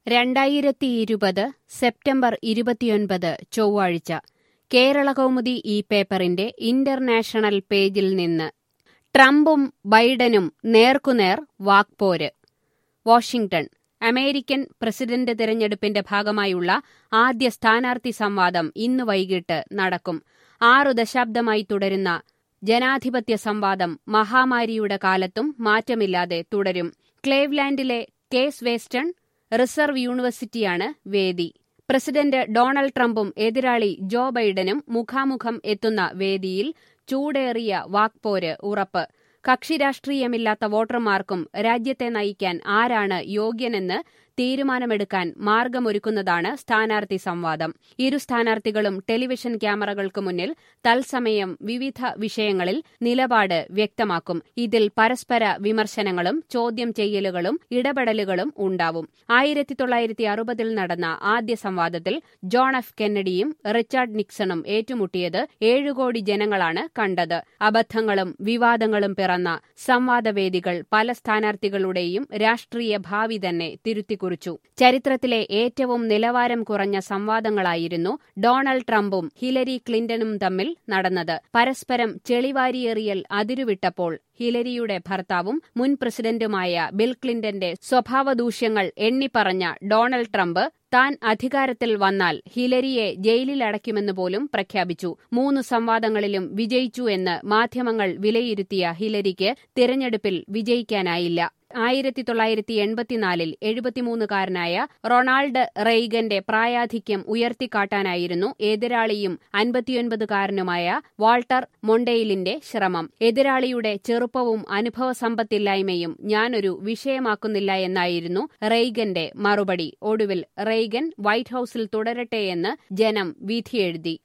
രണ്ടായിരത്തി ഇരുപത് സെപ്റ്റംബർ ഇരുപത്തിയൊൻപത് ചൊവ്വാഴ്ച കേരളകൗമുദി ഈ പേപ്പറിന്റെ ഇന്റർനാഷണൽ പേജിൽ നിന്ന് ട്രംപും ബൈഡനും നേർക്കുനേർ വാക്പോര് വാഷിംഗ്ടൺ അമേരിക്കൻ പ്രസിഡന്റ് തിരഞ്ഞെടുപ്പിന്റെ ഭാഗമായുള്ള ആദ്യ സ്ഥാനാർത്ഥി സംവാദം ഇന്ന് വൈകിട്ട് നടക്കും ആറു ദശാബ്ദമായി തുടരുന്ന ജനാധിപത്യ സംവാദം മഹാമാരിയുടെ കാലത്തും മാറ്റമില്ലാതെ തുടരും ക്ലേവ്ലാൻഡിലെ കേസ് വേസ്റ്റൺ റിസർവ് യൂണിവേഴ്സിറ്റിയാണ് വേദി പ്രസിഡന്റ് ഡൊണാൾഡ് ട്രംപും എതിരാളി ജോ ബൈഡനും മുഖാമുഖം എത്തുന്ന വേദിയിൽ ചൂടേറിയ വാക്പോര് ഉറപ്പ് കക്ഷിരാഷ്ട്രീയമില്ലാത്ത വോട്ടർമാർക്കും രാജ്യത്തെ നയിക്കാൻ ആരാണ് യോഗ്യനെന്ന് തീരുമാനമെടുക്കാൻ മാർഗമൊരുക്കുന്നതാണ് സ്ഥാനാർത്ഥി സംവാദം ഇരു സ്ഥാനാർത്ഥികളും ടെലിവിഷൻ ക്യാമറകൾക്ക് മുന്നിൽ തത്സമയം വിവിധ വിഷയങ്ങളിൽ നിലപാട് വ്യക്തമാക്കും ഇതിൽ പരസ്പര വിമർശനങ്ങളും ചോദ്യം ചെയ്യലുകളും ഇടപെടലുകളും ഉണ്ടാവും ആയിരത്തി തൊള്ളായിരത്തി അറുപതിൽ നടന്ന ആദ്യ സംവാദത്തിൽ ജോൺ എഫ് കെന്നഡിയും റിച്ചാർഡ് നിക്സണും ഏറ്റുമുട്ടിയത് ഏഴുകോടി ജനങ്ങളാണ് കണ്ടത് അബദ്ധങ്ങളും വിവാദങ്ങളും പിറന്ന സംവാദവേദികൾ പല സ്ഥാനാർത്ഥികളുടെയും രാഷ്ട്രീയ ഭാവി തന്നെ തിരുത്തിക്കുറിച്ചു ചരിത്രത്തിലെ ഏറ്റവും നിലവാരം കുറഞ്ഞ സംവാദങ്ങളായിരുന്നു ഡൊണാൾഡ് ട്രംപും ഹിലരി ക്ലിന്റണും തമ്മിൽ നടന്നത് പരസ്പരം ചെളിവാരിയെറിയൽ അതിരുവിട്ടപ്പോൾ ഹിലരിയുടെ ഭർത്താവും മുൻ പ്രസിഡന്റുമായ ബിൽ ക്ലിന്റന്റെ സ്വഭാവദൂഷ്യങ്ങൾ എണ്ണിപ്പറഞ്ഞ ഡൊണാൾഡ് ട്രംപ് താൻ അധികാരത്തിൽ വന്നാൽ ഹിലരിയെ ജയിലിലടയ്ക്കുമെന്ന് പോലും പ്രഖ്യാപിച്ചു മൂന്ന് സംവാദങ്ങളിലും വിജയിച്ചു എന്ന് മാധ്യമങ്ങൾ വിലയിരുത്തിയ ഹിലരിക്ക് തിരഞ്ഞെടുപ്പിൽ വിജയിക്കാനായില്ല ആയിരത്തി തൊള്ളായിരത്തി എൺപത്തിനാലിൽ എഴുപത്തിമൂന്നുകാരനായ റൊണാൾഡ് റെയ്ഗന്റെ പ്രായാധിക്യം ഉയർത്തിക്കാട്ടാനായിരുന്നു എതിരാളിയും അൻപത്തിയൊൻപതുകാരനുമായ വാൾട്ടർ മൊണ്ടെയിലിന്റെ ശ്രമം എതിരാളിയുടെ ചെറുപ്പവും അനുഭവസമ്പത്തില്ലായ്മയും ഞാനൊരു വിഷയമാക്കുന്നില്ല എന്നായിരുന്നു റെയ്ഗന്റെ മറുപടി ഒടുവിൽ റെയ്ഗൻ വൈറ്റ് ഹൌസിൽ തുടരട്ടെയെന്ന് ജനം വിധിയെഴുതി